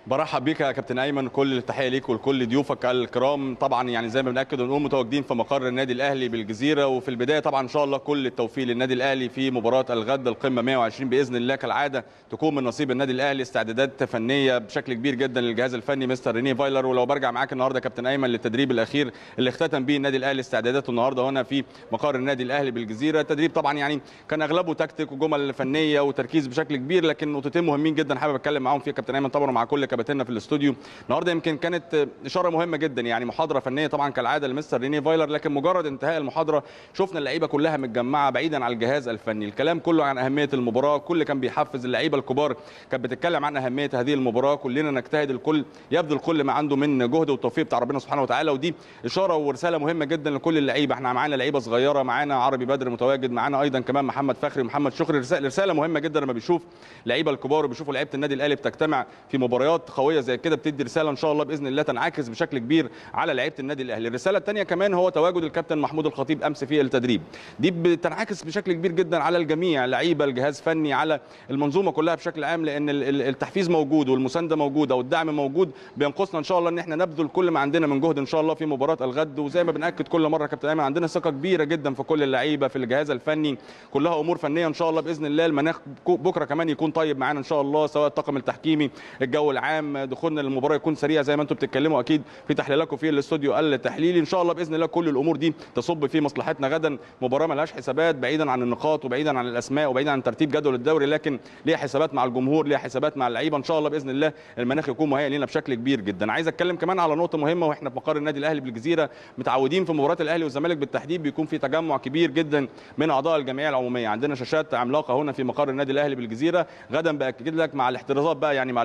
برحب بيك يا كابتن ايمن كل التحيه ليك ولكل ضيوفك الكرام طبعا يعني زي ما بناكد ونقول متواجدين في مقر النادي الاهلي بالجزيره وفي البدايه طبعا ان شاء الله كل التوفيق للنادي الاهلي في مباراه الغد القمه 120 باذن الله كالعاده تكون من نصيب النادي الاهلي استعدادات فنيه بشكل كبير جدا للجهاز الفني مستر ريني فايلر ولو برجع معاك النهارده كابتن ايمن للتدريب الاخير اللي اختتم به النادي الاهلي استعداداته النهارده هنا في مقر النادي الاهلي بالجزيره التدريب طبعا يعني كان اغلبه تكتيك وجمل فنيه وتركيز بشكل كبير لكن نقطتين مهمين جدا حابب اتكلم معاهم فيها كابتن ايمن طبعا ومع كل كباتننا في الاستوديو النهارده يمكن كانت اشاره مهمه جدا يعني محاضره فنيه طبعا كالعاده لمستر ريني فايلر لكن مجرد انتهاء المحاضره شفنا اللعيبه كلها متجمعه بعيدا عن الجهاز الفني الكلام كله عن اهميه المباراه كل كان بيحفز اللعيبه الكبار كانت بتتكلم عن اهميه هذه المباراه كلنا نجتهد الكل يبذل كل ما عنده من جهد والتوفيق بتاع ربنا سبحانه وتعالى ودي اشاره ورساله مهمه جدا لكل اللعيبه احنا معانا لعيبه صغيره معانا عربي بدر متواجد معانا ايضا كمان محمد فخري ومحمد شكري رساله رساله مهمه جدا لما بيشوف لعيبه الكبار وبيشوفوا لعيبه النادي الاهلي بتجتمع في مباريات قويه زي كده بتدي رساله ان شاء الله باذن الله تنعكس بشكل كبير على لعيبه النادي الاهلي الرساله الثانيه كمان هو تواجد الكابتن محمود الخطيب امس في التدريب دي بتنعكس بشكل كبير جدا على الجميع لعيبه الجهاز فني على المنظومه كلها بشكل عام لان التحفيز موجود والمسانده موجوده والدعم موجود بينقصنا ان شاء الله ان احنا نبذل كل ما عندنا من جهد ان شاء الله في مباراه الغد وزي ما بناكد كل مره كابتن ايمن عندنا ثقه كبيره جدا في كل اللعيبه في الجهاز الفني كلها امور فنيه ان شاء الله باذن الله المناخ بكره كمان يكون طيب معانا ان شاء الله سواء الطاقم التحكيمي الجو العام دخولنا للمباراه يكون سريع زي ما انتم بتتكلموا اكيد في تحليلاتكم في الاستوديو التحليلي ان شاء الله باذن الله كل الامور دي تصب في مصلحتنا غدا مباراه ملهاش حسابات بعيدا عن النقاط وبعيدا عن الاسماء وبعيدا عن ترتيب جدول الدوري لكن ليها حسابات مع الجمهور ليها حسابات مع اللعيبه ان شاء الله باذن الله المناخ يكون مهيئ لنا بشكل كبير جدا عايز اتكلم كمان على نقطه مهمه واحنا في مقر النادي الاهلي بالجزيره متعودين في مباراه الاهلي والزمالك بالتحديد بيكون في تجمع كبير جدا من اعضاء الجمعيه العموميه عندنا شاشات عملاقه هنا في مقر النادي الاهلي بالجزيره غدا باكد لك مع الاحترازات بقى يعني مع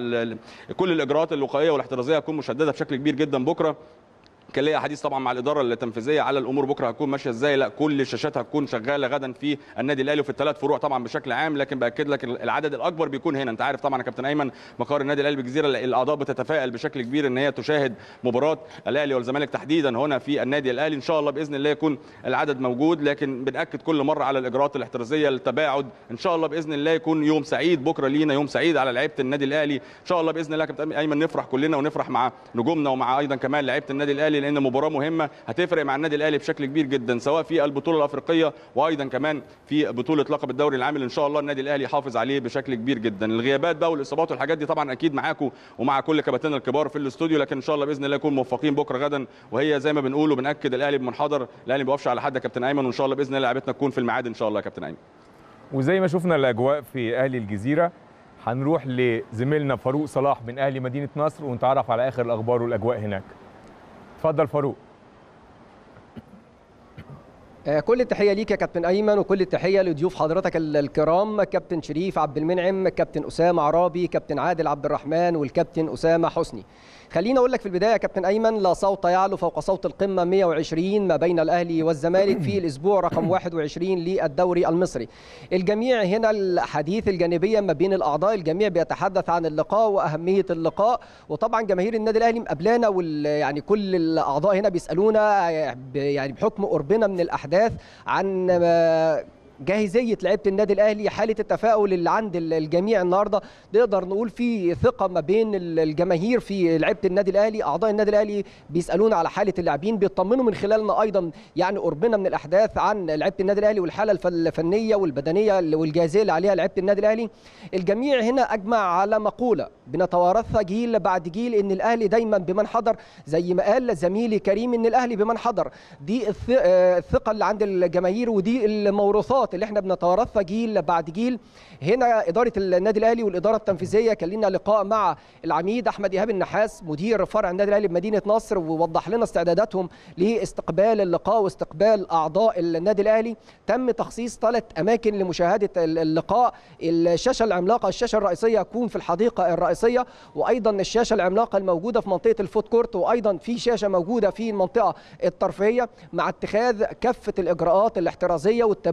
كل الاجراءات الوقائيه والاحترازيه هتكون مشدده بشكل كبير جدا بكره كان ليا حديث طبعا مع الاداره التنفيذيه على الامور بكره هتكون ماشيه ازاي لا كل الشاشات هتكون شغاله غدا في النادي الاهلي وفي الثلاث فروع طبعا بشكل عام لكن باكد لك العدد الاكبر بيكون هنا انت عارف طبعا يا كابتن ايمن مقر النادي الاهلي بالجزيره الاعضاء بتتفائل بشكل كبير ان هي تشاهد مباراه الاهلي والزمالك تحديدا هنا في النادي الاهلي ان شاء الله باذن الله يكون العدد موجود لكن بناكد كل مره على الاجراءات الاحترازيه التباعد ان شاء الله باذن الله يكون يوم سعيد بكره لينا يوم سعيد على لعيبه النادي الاهلي ان شاء الله باذن الله كابتن ايمن نفرح كلنا ونفرح مع نجومنا ومع ايضا كمان لعيبه النادي الاهلي لان مباراه مهمه هتفرق مع النادي الاهلي بشكل كبير جدا سواء في البطوله الافريقيه وايضا كمان في بطوله لقب الدوري العام اللي ان شاء الله النادي الاهلي يحافظ عليه بشكل كبير جدا الغيابات بقى والاصابات والحاجات دي طبعا اكيد معاكم ومع كل كباتننا الكبار في الاستوديو لكن ان شاء الله باذن الله نكون موفقين بكره غدا وهي زي ما بنقول وبناكد الاهلي بمنحدر الاهلي ما بيوقفش على حد يا كابتن ايمن وان شاء الله باذن الله لعبتنا تكون في الميعاد ان شاء الله يا كابتن ايمن وزي ما شفنا الاجواء في اهلي الجزيره هنروح لزميلنا فاروق صلاح من اهلي مدينه نصر ونتعرف على اخر الاخبار والاجواء هناك اتفضل فاروق كل التحيه ليك يا كابتن ايمن وكل التحيه لضيوف حضرتك الكرام كابتن شريف عبد المنعم كابتن اسامه عرابي كابتن عادل عبد الرحمن والكابتن اسامه حسني خليني اقول لك في البدايه يا كابتن ايمن لا صوت يعلو فوق صوت القمه 120 ما بين الاهلي والزمالك في الاسبوع رقم 21 للدوري المصري الجميع هنا الحديث الجانبيه ما بين الاعضاء الجميع بيتحدث عن اللقاء واهميه اللقاء وطبعا جماهير النادي الاهلي مقابلانا وال يعني كل الاعضاء هنا بيسالونا يعني بحكم قربنا من الاحداث عن جاهزيه لعيبه النادي الاهلي حاله التفاؤل اللي عند الجميع النهارده نقدر نقول في ثقه ما بين الجماهير في لعيبه النادي الاهلي اعضاء النادي الاهلي بيسالونا على حاله اللاعبين بيطمنوا من خلالنا ايضا يعني قربنا من الاحداث عن لعيبه النادي الاهلي والحاله الفنيه والبدنيه والجاهزيه اللي عليها لعيبه النادي الاهلي الجميع هنا اجمع على مقوله بنتوارثها جيل بعد جيل ان الاهلي دايما بمن حضر زي ما قال زميلي كريم ان الاهلي بمن حضر دي الثقه اللي عند الجماهير ودي الموروثات اللي احنا بنتوارثها جيل بعد جيل هنا اداره النادي الاهلي والاداره التنفيذيه كان لنا لقاء مع العميد احمد ايهاب النحاس مدير فرع النادي الاهلي بمدينه نصر ووضح لنا استعداداتهم لاستقبال اللقاء واستقبال اعضاء النادي الاهلي تم تخصيص ثلاث اماكن لمشاهده اللقاء الشاشه العملاقه الشاشه الرئيسيه هتكون في الحديقه الرئيسيه وايضا الشاشه العملاقه الموجوده في منطقه الفود كورت وايضا في شاشه موجوده في المنطقه الترفيهيه مع اتخاذ كافه الاجراءات الاحترازيه والتباعد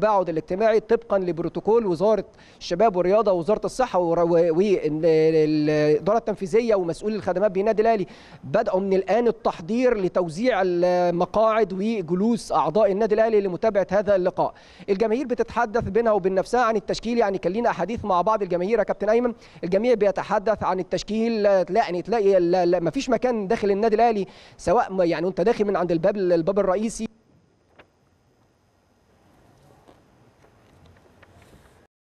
اجتماعي طبقا لبروتوكول وزاره الشباب والرياضه ووزاره الصحه والاداره التنفيذيه ومسؤول الخدمات بالنادي الاهلي بداوا من الان التحضير لتوزيع المقاعد وجلوس اعضاء النادي الاهلي لمتابعه هذا اللقاء الجماهير بتتحدث بينها وبين نفسها عن التشكيل يعني كان لينا احاديث مع بعض الجماهير يا كابتن ايمن الجميع بيتحدث عن التشكيل لا يعني تلاقي ما فيش مكان داخل النادي الاهلي سواء يعني وانت داخل من عند الباب الباب الرئيسي